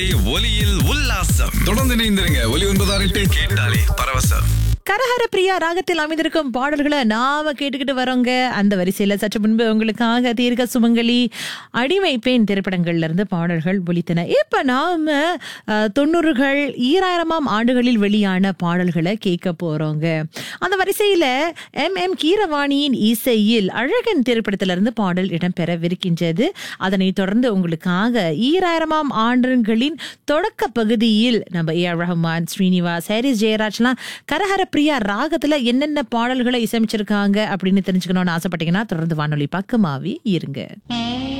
ஒலியில் உல்லாசம் தொடர்ந்து இணைந்திருங்க ஒலி ஒன்பதாறு எட்டு கேட்டாலே பரவசம் கரஹர பிரியா ராகத்தில் அமைந்திருக்கும் பாடல்களை நாம கேட்டுக்கிட்டு வரோங்க அந்த வரிசையில சற்று முன்பு உங்களுக்காக தீர்க்க சுமங்கலி அடிமை பெண் திரைப்படங்கள்ல இருந்து பாடல்கள் ஒலித்தன இப்ப நாம அஹ், தொண்ணூறுகள் ஈராயிரமாம் ஆண்டுகளில் வெளியான பாடல்களை கேட்க போறோங்க அந்த வரிசையில எம் எம் கீரவாணியின் இசையில் அழகன் திரைப்படத்திலிருந்து பாடல் இடம்பெறவிருக்கின்றது அதனைத் தொடர்ந்து உங்களுக்காக ஈராயிரமாம் ஆண்டுகளின் தொடக்க பகுதியில் நம்ம A R Rahman Srinivas Harris ஜெயராஜ்லாம் கரஹர பிரியா ராகத்துல என்னென்ன பாடல்களை இசையமைச்சிருக்காங்க அப்படின்னு தெரிஞ்சுக்கணும்னு ஆசைப்பட்டீங்கன்னா தொடர்ந்து வானொலி பக்கமாவே இருங்க